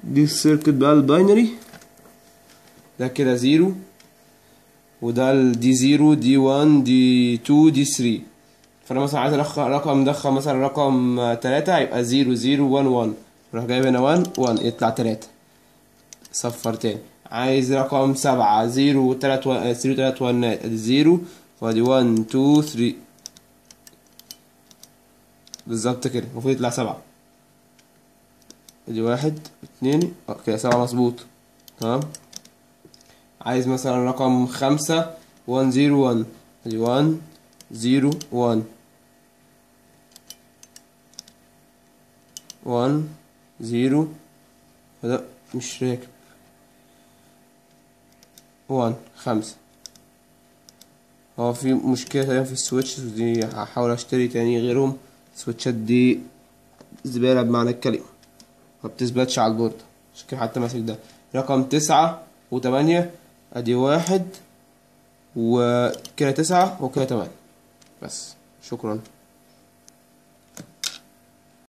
دي السيركت بقى الباينري ده كده زيرو وده ال دي زيرو دي وان دي تو دي ثري فانا مثلا عايز أدخل رقم مدخل مثلا رقم آه، تلاتة يبقى زيرو زيرو وان وان اروح جايب هنا وان وان يطلع تلاتة صفر تاني عايز رقم سبعة زيرو تلات و... زيرو تلات وانات ادي زيرو وادي وان تو ثري بالظبط كده المفروض يطلع سبعة ادي واحد اتنين اه كده سبعة مظبوط تمام عايز مثلا رقم خمسة وان زيرو وان ادي وان زيرو وان وان زيرو لا مش راكب وان خمسة هو في مشكلة تقريبا في السويتش ودي هحاول اشتري تاني غيرهم السويتشات دي زبالة بمعنى الكلمة ما بتثبتش على البورد عشان كده حتى ماسك ده رقم تسعة وتمانية ادي واحد وكده تسعة وكده تمانية بس شكرا